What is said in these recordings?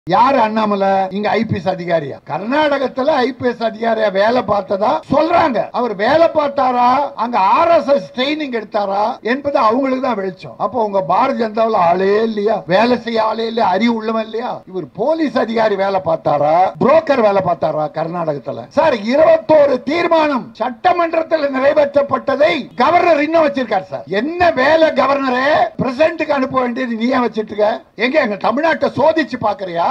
யாரு அண்ணாமலை இங்க ஐபிஎஸ் அதிகாரியா கர்நாடகத்துல ஐபிஎஸ் அதிகாரியா வேலை பார்த்ததா சொல்றாங்க அவர் வேலை பார்த்தாரா அங்க ஆர்எஸ்எஸ் ட்ரைனிங் எடுத்தாரா என்பது அவங்களுக்கு தான் வெளிச்சம் அப்போ உங்க பாரதிய ஜனதாவில் ஆளே இல்லையா வேலை செய்ய ஆளே இல்லையா அறிவு உள்ளவன் இல்லையா இவர் போலீஸ் அதிகாரி வேலை பார்த்தாரா புரோக்கர் வேலை பார்த்தாரா கர்நாடகத்துல சார் இருபத்தோரு தீர்மானம் சட்டமன்றத்தில் நிறைவேற்றப்பட்டதை கவர்னர் இன்னும் வச்சிருக்காரு சார் என்ன வேலை கவர்னரே பிரசிடண்ட்டுக்கு அனுப்ப வேண்டியது நீ ஏன் வச்சிட்டு இருக்க எங்க எங்க தமிழ்நாட்டை சோதிச்சு பாக்குறியா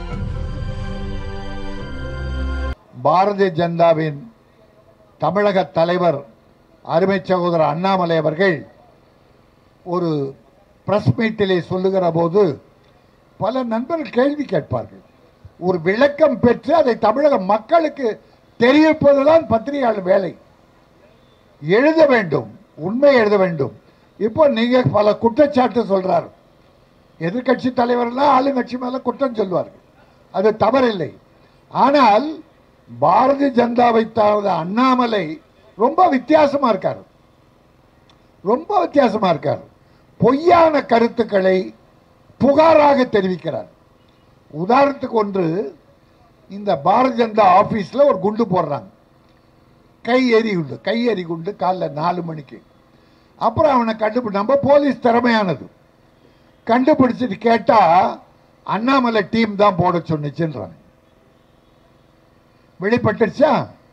பாரதிய ஜனதாவின் தமிழக தலைவர் அருமை சகோதரர் அண்ணாமலை அவர்கள் ஒரு பிரஸ் மீட்டிலே சொல்லுகிற போது பல நண்பர்கள் கேள்வி கேட்பார்கள் ஒரு விளக்கம் பெற்று அதை தமிழக மக்களுக்கு தெரிவிப்பதுதான் பத்திரிகையாளர் வேலை எழுத வேண்டும் உண்மை எழுத வேண்டும் இப்போ நீங்க பல குற்றச்சாட்டு சொல்றாரு எதிர்கட்சி தலைவர்லாம் ஆளுங்கட்சி மேல குற்றம் சொல்வார்கள் அது தவறில்லை ஆனால் பாரதிய ஜனதாவை தவிர அண்ணாமலை ரொம்ப வித்தியாசமா இருக்காரு ரொம்ப வித்தியாசமா இருக்காரு பொய்யான கருத்துக்களை புகாராக தெரிவிக்கிறார் உதாரணத்துக்கு ஒன்று இந்த பாரதிய ஜனதா ஆபீஸ்ல ஒரு குண்டு போடுறாங்க கை எறி குண்டு கை எறி குண்டு காலைல நாலு மணிக்கு அப்புறம் அவனை கண்டுபிடி நம்ம போலீஸ் திறமையானது கண்டுபிடிச்சிட்டு கேட்டா அண்ணாமலை டீம் தான் போட சொன்னிச்சுன்றாங்க வெளிப்பட்டுருச்சா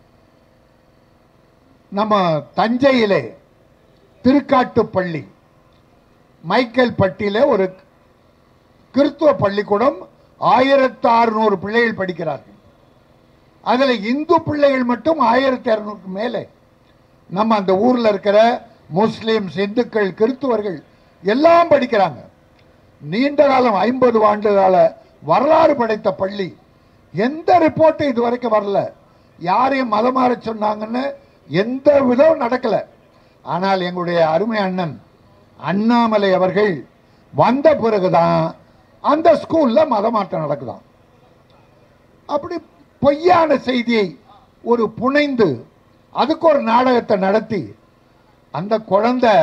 நம்ம தஞ்சையிலே திருக்காட்டுப்பள்ளி மைக்கேல் பட்டியில ஒரு கிறிஸ்துவ பள்ளிக்கூடம் ஆயிரத்து அறுநூறு பிள்ளைகள் படிக்கிறார்கள் அதுல இந்து பிள்ளைகள் மட்டும் ஆயிரத்தி அறுநூறுக்கு மேலே நம்ம அந்த ஊர்ல இருக்கிற முஸ்லிம்ஸ் இந்துக்கள் கிறிஸ்துவர்கள் எல்லாம் படிக்கிறாங்க நீண்ட காலம் ஐம்பது ஆண்டு கால வரலாறு படைத்த பள்ளி எந்த ரிப்போர்ட்டும் இது வரைக்கும் வரல யாரையும் மதம் மாற சொன்னாங்கன்னு எந்த விதம் நடக்கல ஆனால் எங்களுடைய அருமை அண்ணன் அண்ணாமலை அவர்கள் வந்த பிறகுதான் அந்த ஸ்கூல்ல மதமாற்றம் நடக்குதாம் அப்படி பொய்யான செய்தியை ஒரு புனைந்து அதுக்கு ஒரு நாடகத்தை நடத்தி அந்த குழந்தை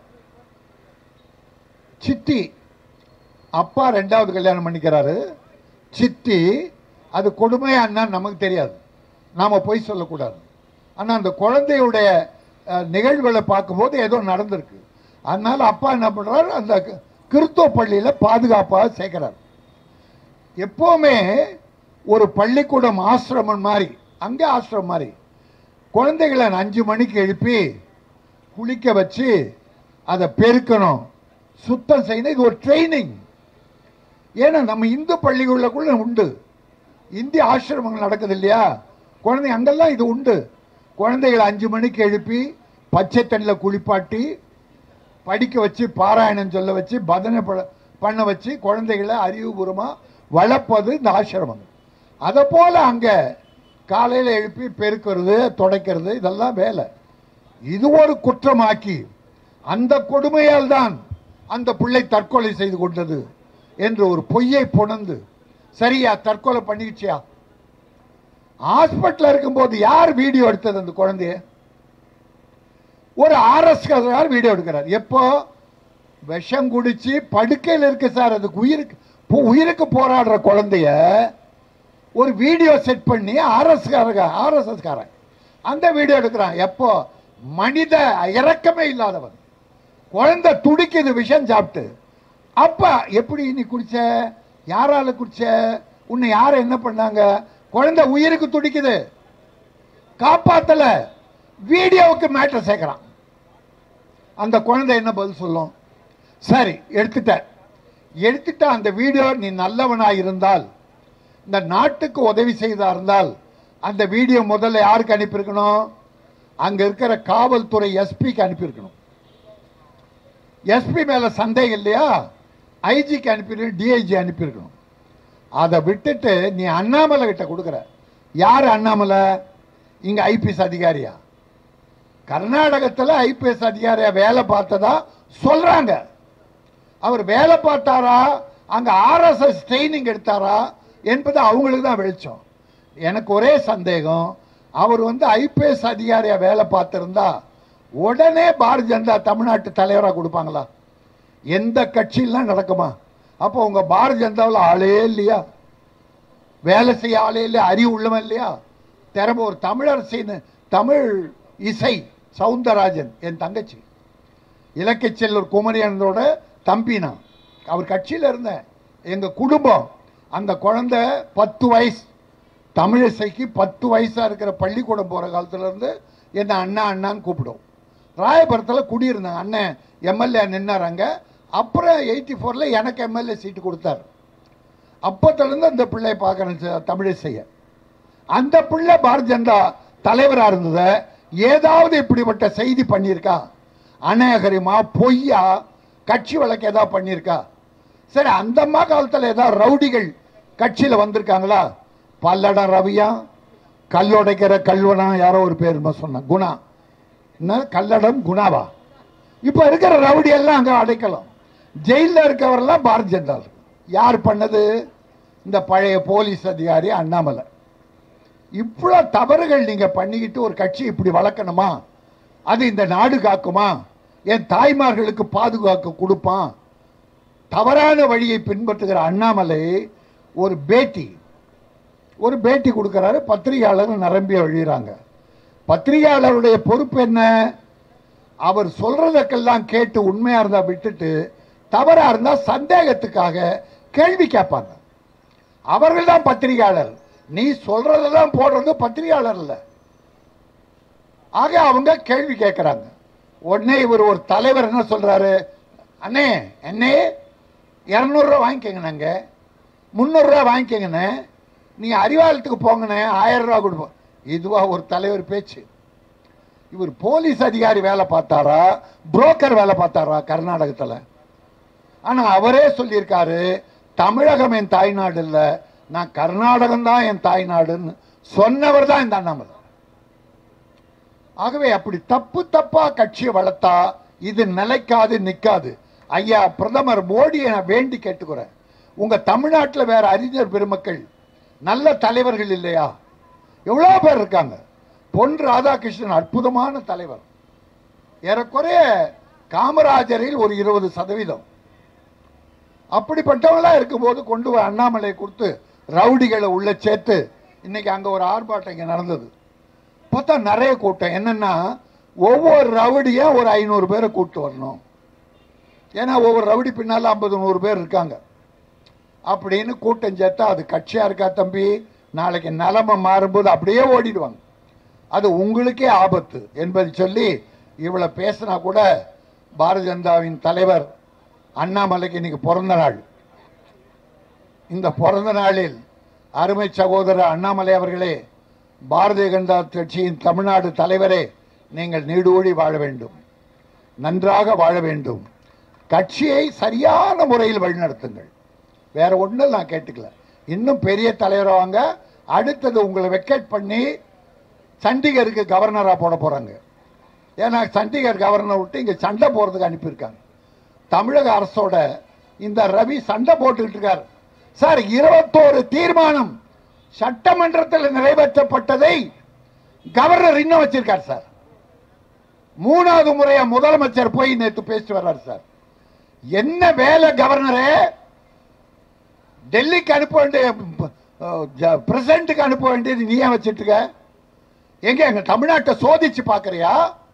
சித்தி அப்பா ரெண்டாவது கல்யாணம் பண்ணிக்கிறாரு சித்தி அது கொடுமையான்னா நமக்கு தெரியாது நாம போய் சொல்லக்கூடாது ஆனா அந்த குழந்தையுடைய அஹ், நிகழ்வுகளை பார்க்கும்போது ஏதோ நடந்திருக்கு அதனால அப்பா என்ன பண்றாரு அந்த க- கிறிஸ்துவ பள்ளியில பாதுகாப்பாக சேர்க்கிறார் எப்பவுமே ஒரு பள்ளிக்கூடம் ஆசிரமம் மாதிரி அங்கே ஆசிரமம் மாதிரி குழந்தைகளை அஞ்சு மணிக்கு எழுப்பி குளிக்க வச்சு அதை பெருக்கணும் சுத்தம் செய்யணும் இது ஒரு ட்ரைனிங் ஏன்னா நம்ம இந்து பள்ளிகளுக்குள்ள உண்டு இந்திய ஆசிரமங்கள் நடக்குது இல்லையா குழந்தை அங்கெல்லாம் இது உண்டு குழந்தைகளை அஞ்சு மணிக்கு எழுப்பி பச்சை தண்ணியில் குளிப்பாட்டி படிக்க வச்சு பாராயணம் சொல்ல வச்சு பஜனை ப- பண்ண வச்சு குழந்தைகளை அறிவுபூர்வமாக வளர்ப்பது இந்த ஆசிரமங்கள் அதை போல அங்கே காலையில் எழுப்பி பெருக்கிறது துடைக்கிறது இதெல்லாம் வேலை இது ஒரு குற்றமாக்கி அந்த கொடுமையால் தான் அந்த பிள்ளை தற்கொலை செய்து கொண்டது என்று ஒரு பொய்யை புணர்ந்து சரியா தற்கொலை பண்ணிக்கிச்சியா ஹாஸ்பிட்டல் இருக்கும்போது யார் வீடியோ எடுத்தது அந்த குழந்தைய ஒரு ஆர்எஸ் வீடியோ எடுக்கிறார் எப்போ விஷம் குடிச்சு படுக்கையில் இருக்கு சார் அதுக்கு உயிருக்கு பு- உயிருக்கு போராடுற குழந்தைய ஒரு வீடியோ செட் பண்ணி ஆர்எஸ் ஆர்எஸ்எஸ் காரன் அந்த வீடியோ எடுக்கிறான் எப்போ மனித இரக்கமே இல்லாதவன் குழந்தை துடிக்குது விஷம் சாப்பிட்டு அப்ப எப்படி நீ குடிச்ச யாரால குடிச்ச உன்னை யார என்ன பண்ணாங்க குழந்தை உயிருக்கு துடிக்குது காப்பாத்தல வீடியோவுக்கு மேட்டர் சேர்க்கிறான் அந்த குழந்தை என்ன பதில் சொல்லும் சரி எடுத்துட்ட எடுத்துட்ட அந்த வீடியோ நீ நல்லவனாய் இருந்தால் இந்த நாட்டுக்கு உதவி செய்தா இருந்தால் அந்த வீடியோ முதல்ல யாருக்கு அனுப்பியிருக்கணும் அங்க இருக்கிற காவல்துறை எஸ்பிக்கு அனுப்பியிருக்கணும் எஸ்பி மேல சந்தேகம் இல்லையா ஐஜிக்கு அனுப்பியிருக்கணும் டிஐஜி அனுப்பியிருக்கணும் அதை விட்டுட்டு நீ அண்ணாமலை கிட்ட கொடுக்குற யார் அண்ணாமலை இங்க ஐபிஎஸ் அதிகாரியா கர்நாடகத்தில் ஐபிஎஸ் அதிகாரியா வேலை பார்த்ததா சொல்றாங்க அவர் வேலை பார்த்தாரா அங்க ஆர்எஸ்எஸ் ட்ரைனிங் எடுத்தாரா என்பது அவங்களுக்கு தான் வெளிச்சம் எனக்கு ஒரே சந்தேகம் அவர் வந்து ஐபிஎஸ் அதிகாரியா வேலை பார்த்திருந்தா உடனே பாரதிய ஜனதா தமிழ்நாட்டு தலைவராக கொடுப்பாங்களா எந்த கட்சியெல்லாம் நடக்குமா அப்போ உங்க பாரதிய ஜனதாவில் ஆளே இல்லையா வேலை செய்ய ஆலையில் அறிவு உள்ளவன் இல்லையா திறமை ஒரு தமிழரசின்னு தமிழ் இசை சவுந்தரராஜன் என் தங்கச்சி இலக்கிய செல்லூர் குமரியனோட தம்பி நான் அவர் கட்சியில் இருந்தேன் எங்கள் குடும்பம் அந்த குழந்தை பத்து வயசு தமிழிசைக்கு பத்து வயசாக இருக்கிற பள்ளிக்கூடம் போகிற காலத்துலேருந்து என்னை அண்ணா அண்ணான்னு கூப்பிடும் ராயபுரத்தில் குடியிருந்தேன் அண்ணன் எம்எல்ஏ நின்னாராங்க அப்புறம் எயிட்டி ஃபோரில் எனக்கு எம்எல்ஏ சீட்டு கொடுத்தாரு அப்போத்துலேருந்து அந்த பிள்ளையை பார்க்குறேன் தமிழிசையை அந்த பிள்ளை பாரதிய ஜனதா தலைவராக இருந்தத ஏதாவது இப்படிப்பட்ட செய்தி பண்ணியிருக்கா அநேகரிமா பொய்யா கட்சி வழக்கு ஏதாவது பண்ணியிருக்கா சரி அந்த அம்மா காலத்தில் ஏதாவது ரவுடிகள் கட்சியில் வந்திருக்காங்களா பல்லடம் ரவியா கல்லுடைக்கிற கல்வனா யாரோ ஒரு பேர் சொன்ன குணா என்ன கல்லடம் குணாவா இப்போ இருக்கிற ரவுடி எல்லாம் அங்கே அடைக்கலாம் ஜெயிலில் இருக்கவரெல்லாம் பாரதிய ஜனதா யார் பண்ணது இந்த பழைய போலீஸ் அதிகாரி அண்ணாமலை இவ்வளோ தவறுகள் நீங்க பண்ணிக்கிட்டு ஒரு கட்சி இப்படி வளர்க்கணுமா அது இந்த நாடு காக்குமா என் தாய்மார்களுக்கு பாதுகாக்க கொடுப்பான் தவறான வழியை பின்பற்றுகிற அண்ணாமலை ஒரு பேட்டி ஒரு பேட்டி கொடுக்கறாரு பத்திரிகையாளர் நிரம்பி எழுதுறாங்க பத்திரிகையாளருடைய பொறுப்பு என்ன அவர் சொல்றதுக்கெல்லாம் கேட்டு உண்மையா இருந்தா விட்டுட்டு தவறா இருந்தா சந்தேகத்துக்காக கேள்வி கேட்பாங்க அவர்கள் தான் பத்திரிகையாளர் நீ சொல்றதெல்லாம் போடுறது பத்திரிகையாளர் இல்ல ஆக அவங்க கேள்வி கேட்கறாங்க உடனே இவர் ஒரு தலைவர் என்ன சொல்றாரு அண்ணே அண்ணே இரநூறுவா வாங்கிக்கங்கண்ணங்க முந்நூறுரூவா வாங்கிக்கங்கண்ணே நீங்க அறிவாலயத்துக்கு போங்கண்ணே ஆயிரம் ரூபா கொடுப்போம் இதுவா ஒரு தலைவர் பேச்சு இவர் போலீஸ் அதிகாரி வேலை பார்த்தாரா புரோக்கர் வேலை பார்த்தாரா கர்நாடகத்தில் ஆனா அவரே சொல்லியிருக்காரு தமிழகம் என் தாய்நாடு இல்ல நான் கர்நாடகம் தான் என் தாய்நாடுன்னு சொன்னவர் தான் இந்த அண்ணாமலை ஆகவே அப்படி தப்பு தப்பா கட்சியை வளர்த்தா இது நிலைக்காது நிக்காது ஐயா பிரதமர் மோடியை நான் வேண்டி கேட்டுக்கிறேன் உங்க தமிழ்நாட்டில் வேற அறிஞர் பெருமக்கள் நல்ல தலைவர்கள் இல்லையா எவ்வளோ பேர் இருக்காங்க பொன் ராதாகிருஷ்ணன் அற்புதமான தலைவர் ஏறக்குறைய காமராஜரில் ஒரு இருபது சதவீதம் அப்படிப்பட்டவங்களா இருக்கும்போது கொண்டு போய் அண்ணாமலை கொடுத்து ரவுடிகளை உள்ள சேர்த்து இன்னைக்கு அங்க ஒரு ஆர்ப்பாட்டம் இங்க நடந்தது பார்த்தா நிறைய கூட்டம் என்னன்னா ஒவ்வொரு ரவுடியும் ஒரு ஐநூறு பேரை கூப்பிட்டு வரணும் ஏன்னா ஒவ்வொரு ரவுடி பின்னால ஐம்பது நூறு பேர் இருக்காங்க அப்படின்னு கூட்டம் சேர்த்தா அது கட்சியா இருக்கா தம்பி நாளைக்கு நிலைமை மாறும்போது அப்படியே ஓடிடுவாங்க அது உங்களுக்கே ஆபத்து என்பதை சொல்லி இவ்வளோ பேசினா கூட பாரதிய ஜனதாவின் தலைவர் அண்ணாமலைக்கு இன்னைக்கு பிறந்த நாள் இந்த பிறந்த நாளில் அருமை சகோதரர் அண்ணாமலை அவர்களே பாரதிய ஜனதா கட்சியின் தமிழ்நாடு தலைவரே நீங்கள் நீடூழி வாழ வேண்டும் நன்றாக வாழ வேண்டும் கட்சியை சரியான முறையில் வழிநடத்துங்கள் வேற ஒன்றும் நான் கேட்டுக்கல இன்னும் பெரிய தலைவராவாங்க அடுத்தது உங்களை வெக்கேட் பண்ணி சண்டிகருக்கு கவர்னராக போட போறாங்க ஏன்னா சண்டிகர் கவர்னர் விட்டு இங்கே சண்டை போறதுக்கு அனுப்பியிருக்காங்க தமிழக அரசோட இந்த ரவி சண்டை போட்டுக்கிட்டு இருக்கார் சார் இருபத்தோரு தீர்மானம் சட்டமன்றத்தில் நிறைவேற்றப்பட்டதை கவர்னர் இன்னும் வச்சிருக்கார் சார் மூணாவது முறையா முதலமைச்சர் போய் நேற்று பேசிட்டு வர்றார் சார் என்ன வேலை கவர்னரே டெல்லிக்கு அனுப்ப வேண்டிய பிரசிடண்ட்டுக்கு அனுப்ப வேண்டியது நீ ஏன் வச்சிட்டு இருக்க எங்க எங்க தமிழ்நாட்டை சோதிச்சு பாக்குறியா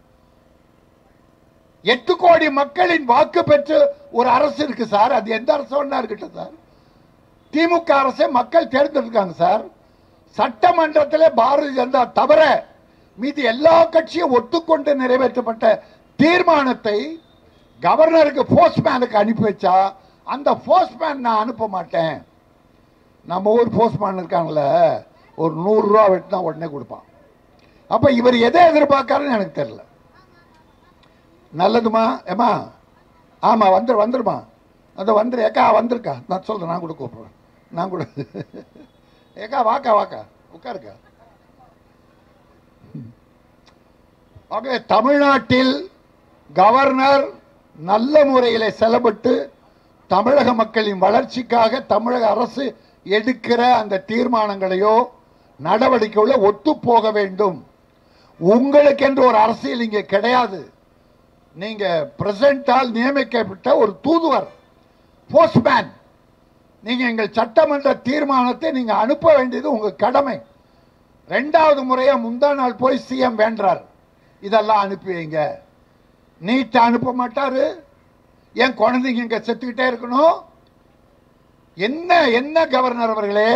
எட்டு கோடி மக்களின் வாக்கு பெற்று ஒரு அரசு இருக்கு சார் அது எந்த அரசு ஒன்றா இருக்கட்டும் சார் திமுக அரசை மக்கள் தேர்ந்தெடுக்காங்க சார் சட்டமன்றத்தில் பாரதிய ஜனதா தவிர மீதி எல்லா கட்சியும் ஒத்துக்கொண்டு நிறைவேற்றப்பட்ட தீர்மானத்தை கவர்னருக்கு போஸ்ட்மேனுக்கு அனுப்பி வச்சா அந்த போஸ்ட்மேன் நான் அனுப்ப மாட்டேன் நம்ம ஊர் போஸ்ட்மேன் இருக்காங்கல்ல ஒரு நூறு ரூபா வெட்டினா உடனே கொடுப்பான் அப்ப இவர் எதை எதிர்பார்க்காருன்னு எனக்கு தெரியல நல்லதுமா ஏமா ஆமா வந்துரு வந்துருமா அந்த வந்துரு ஏக்கா வந்திருக்கா நான் சொல்றேன் நான் கூட கூப்பிடுறேன் நான் கூட ஏக்கா வாக்கா வாக்கா உட்காருக்கா ஆகவே தமிழ்நாட்டில் கவர்னர் நல்ல முறையில் செயல்பட்டு தமிழக மக்களின் வளர்ச்சிக்காக தமிழக அரசு எடுக்கிற அந்த தீர்மானங்களையோ நடவடிக்கைகளோ ஒத்து போக வேண்டும் உங்களுக்கென்று ஒரு அரசியல் இங்கே கிடையாது நீங்க பிரசிடண்டால் நியமிக்கப்பட்ட ஒரு தூதுவர் போஸ்ட்மேன் நீங்க எங்கள் சட்டமன்ற தீர்மானத்தை நீங்க அனுப்ப வேண்டியது உங்க கடமை ரெண்டாவது முறையா முந்தா நாள் போய் சிஎம் வேண்டார் இதெல்லாம் அனுப்பி வைங்க நீட்டை அனுப்ப மாட்டாரு ஏன் குழந்தைங்க இங்க செத்துக்கிட்டே இருக்கணும் என்ன என்ன கவர்னர் அவர்களே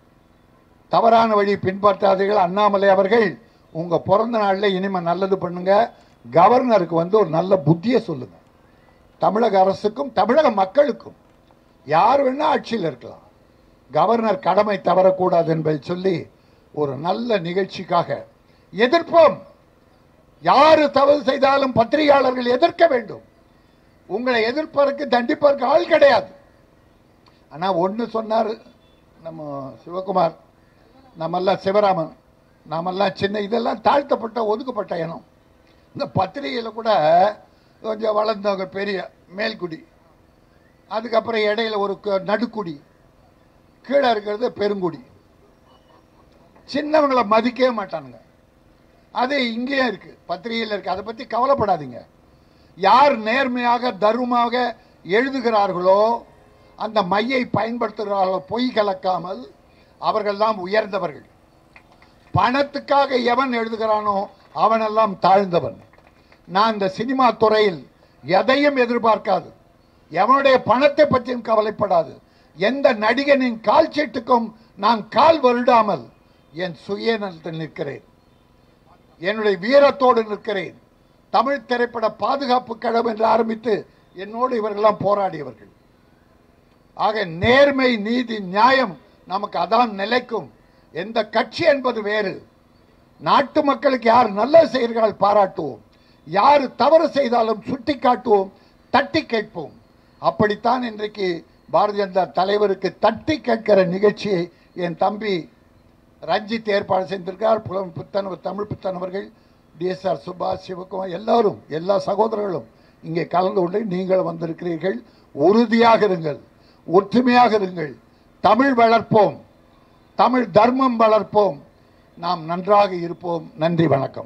தவறான வழி பின்பற்றாதீர்கள் அண்ணாமலை அவர்கள் உங்க பிறந்த நாள்ல இனிமே நல்லது பண்ணுங்க கவர்னருக்கு வந்து ஒரு நல்ல புத்தியை சொல்லுங்க தமிழக அரசுக்கும் தமிழக மக்களுக்கும் யார் வேணா ஆட்சியில் இருக்கலாம் கவர்னர் கடமை தவறக்கூடாது என்பதை சொல்லி ஒரு நல்ல நிகழ்ச்சிக்காக எதிர்ப்போம் யாரு தவறு செய்தாலும் பத்திரிகையாளர்கள் எதிர்க்க வேண்டும் உங்களை எதிர்ப்பதற்கு தண்டிப்பதற்கு ஆள் கிடையாது ஆனா ஒன்று சொன்னார் நம்ம சிவகுமார் நம்மெல்லாம் சிவராமன் நாமெல்லாம் சின்ன இதெல்லாம் தாழ்த்தப்பட்ட ஒதுக்கப்பட்ட இனம் இந்த பத்திரிகையில் கூட கொஞ்சம் வளர்ந்தவங்க பெரிய மேல்குடி அதுக்கப்புறம் இடையில ஒரு க- நடுக்குடி கீழே இருக்கிறது பெருங்குடி சின்னவங்களை மதிக்கவே மாட்டானுங்க அது இங்கேயும் இருக்கு பத்திரிகையில் இருக்கு அதை பத்தி கவலைப்படாதீங்க யார் நேர்மையாக தர்மமாக எழுதுகிறார்களோ அந்த மையை பயன்படுத்துகிறார்களோ பொய் கலக்காமல் அவர்கள்தான் உயர்ந்தவர்கள் பணத்துக்காக எவன் எழுதுகிறானோ அவனெல்லாம் தாழ்ந்தவன் நான் இந்த சினிமா துறையில் எதையும் எதிர்பார்க்காது எவனுடைய பணத்தை பற்றியும் கவலைப்படாது எந்த நடிகனின் கால் சீட்டுக்கும் நான் கால் வருடாமல் என் சுயநலத்தில் நிற்கிறேன் என்னுடைய வீரத்தோடு நிற்கிறேன் தமிழ் திரைப்பட பாதுகாப்பு கழகம் என்று ஆரம்பித்து என்னோடு இவர்களெல்லாம் போராடியவர்கள் ஆக நேர்மை நீதி நியாயம் நமக்கு அதான் நிலைக்கும் எந்த கட்சி என்பது வேறு நாட்டு மக்களுக்கு யார் நல்லது செய்கிறார்கள் பாராட்டுவோம் யார் தவறு செய்தாலும் சுட்டி காட்டுவோம் தட்டி கேட்போம் அப்படித்தான் இன்றைக்கு பாரதிய ஜனதா தலைவருக்கு தட்டி கேட்கிற நிகழ்ச்சியை என் தம்பி ரஞ்சித் ஏற்பாடு செய்திருக்கிறார் புலம் புத்தன் தமிழ் புத்தன் அவர்கள் டிஎஸ்ஆர் சுபாஷ் சிவகுமார் எல்லாரும் எல்லா சகோதரர்களும் இங்கே கலந்து கொண்டு நீங்கள் வந்திருக்கிறீர்கள் உறுதியாக இருங்கள் ஒற்றுமையாக இருங்கள் தமிழ் வளர்ப்போம் தமிழ் தர்மம் வளர்ப்போம் நாம் நன்றாக இருப்போம் நன்றி வணக்கம்